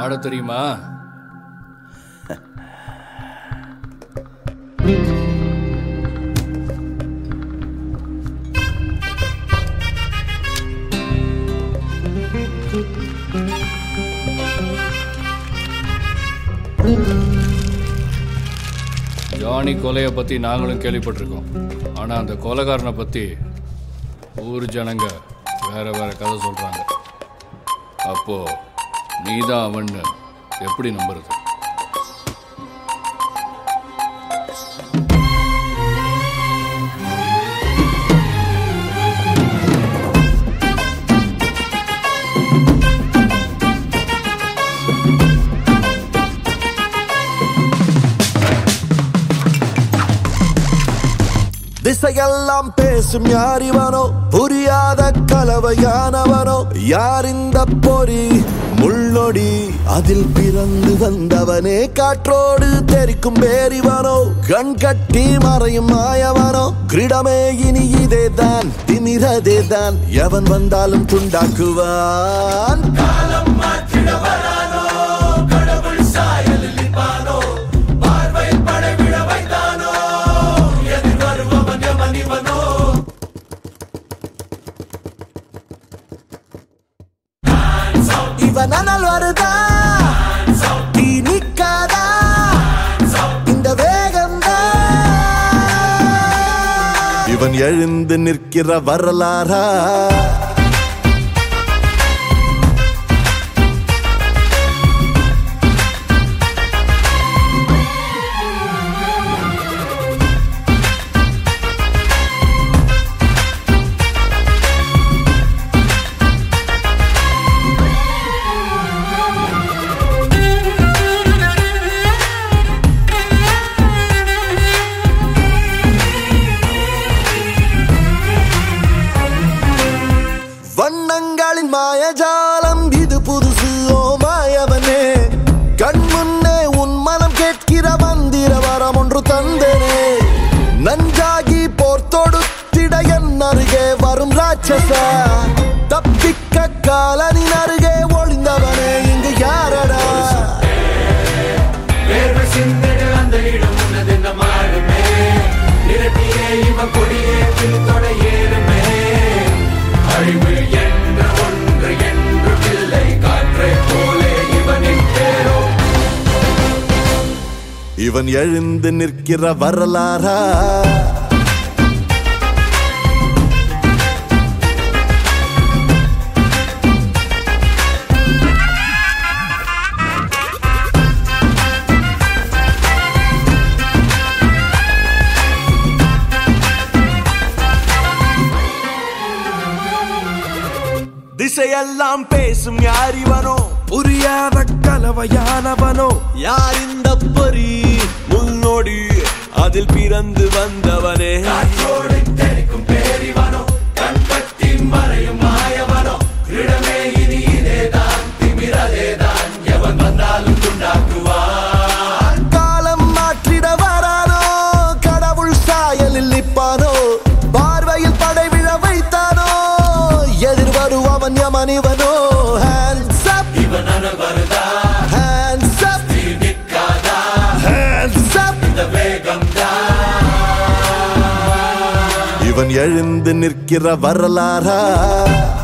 ஆட தெரியுமா ஜானி கொலையை பற்றி நாங்களும் கேள்விப்பட்டிருக்கோம் ஆனால் அந்த கொலைகாரனை பற்றி ஊர் ஜனங்க வேற வேற கதை சொல்கிறாங்க அப்போ நீதான் அவன்னு எப்படி நம்புறது திசையெல்லாம் பேசும் யார் இவனோ புரியாத கலவையானவனோ யார் இந்த பொறி முள்ளொடி அதில் பிறந்து வந்தவனே காற்றோடு தெரிக்கும் பேரிவனோ கண் கட்டி மறையும் மாயவனோ கிரீடமே இனி இதேதான் திமிரதே தான் எவன் வந்தாலும் துண்டாக்குவான் இவன் அனல் வருதா தீ நிக்காதா இந்த வேகம்தான் இவன் எழுந்து நிற்கிற வரலாறா வண்ணங்களின் மாயஜாலம் இது புதுசு ஓ மாயவனே கண் முன்னே உன் மனம் கேட்கிற மந்திர வரம் ஒன்று தந்தனே நஞ்சாகி போர் தொடுத்திட என் அருகே வரும் ராட்சசா தப்பிக்க காலனின் அருகே ஒளிந்தவனே இங்கு யாரடா வேர்வை சிந்திடு அந்த இடம் உனதென்ன மாறுமே நிரப்பியே இவ கொடியே பின்தொட ஏறுமே அழிவு என்ற ஒன்று என்று இல்லை காற்றை போலே இவனின் பேரோ இவன் எழுந்து நிற்கிற வரலாறா திசையெல்லாம் பேசும் யார் இவனோ புரியாத கலவையானவனோ யார் இந்த பொறி முன்னோடி அதில் பிறந்து வந்தவனே காற்றோடு தெரிக்கும் பேரிவனோ கண் கட்டி மறையும் மாயவனோ கிரீடமே இனி இதேதான் திமிரதேதான் எவன் வந்தாலும் துண்டாக்குவான் காலம் மாற்றிட வரானோ கடவுள் சாயலில் நிற்பானோ பார்வையில் படை விழ வைத்தானோ எதிர் வருவவன் யமனிவனோ ஹேண்ட்ஸ் அப் இவன் அனல் வருதா ஹேண்ட்ஸ் அப் நீ நிற்காதா ஹேண்ட்ஸ் அப் இந்த வேகம் இவன் எழுந்து நிற்கிற வரலாறா